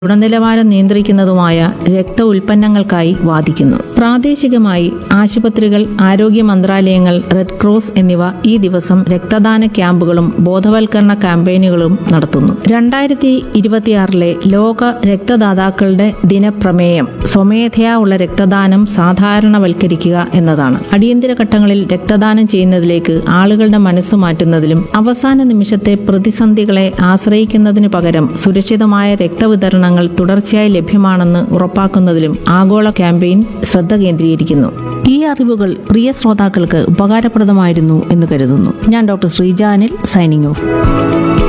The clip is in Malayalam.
ഗുണനിലവാരം നിയന്ത്രിക്കുന്നതുമായ രക്ത ഉൽപ്പന്നങ്ങൾക്കായി വാദിക്കുന്നു പ്രാദേശികമായി ആശുപത്രികൾ ആരോഗ്യ മന്ത്രാലയങ്ങൾ റെഡ് ക്രോസ് എന്നിവ ഈ ദിവസം രക്തദാന ക്യാമ്പുകളും ബോധവൽക്കരണ ക്യാമ്പയിനുകളും നടത്തുന്നു രണ്ടായിരത്തി ഇരുപത്തിയാറിലെ ലോക രക്തദാതാക്കളുടെ ദിനപ്രമേയം സ്വമേധയാ ഉള്ള രക്തദാനം സാധാരണവൽക്കരിക്കുക എന്നതാണ് അടിയന്തര ഘട്ടങ്ങളിൽ രക്തദാനം ചെയ്യുന്നതിലേക്ക് ആളുകളുടെ മനസ്സ് മാറ്റുന്നതിലും അവസാന നിമിഷത്തെ പ്രതിസന്ധികളെ ആശ്രയിക്കുന്നതിനു പകരം സുരക്ഷിതമായ രക്തവിതരണങ്ങൾ തുടർച്ചയായി ലഭ്യമാണെന്ന് ഉറപ്പാക്കുന്നതിലും ആഗോള ക്യാമ്പയിൻ ശ്രദ്ധ കേന്ദ്രീകരിക്കുന്നു ഈ അറിവുകൾ പ്രിയ ശ്രോതാക്കൾക്ക് ഉപകാരപ്രദമായിരുന്നു എന്ന് കരുതുന്നു ഞാൻ ഡോക്ടർ ശ്രീജാനിൽ സൈനിങ് ഓഫ്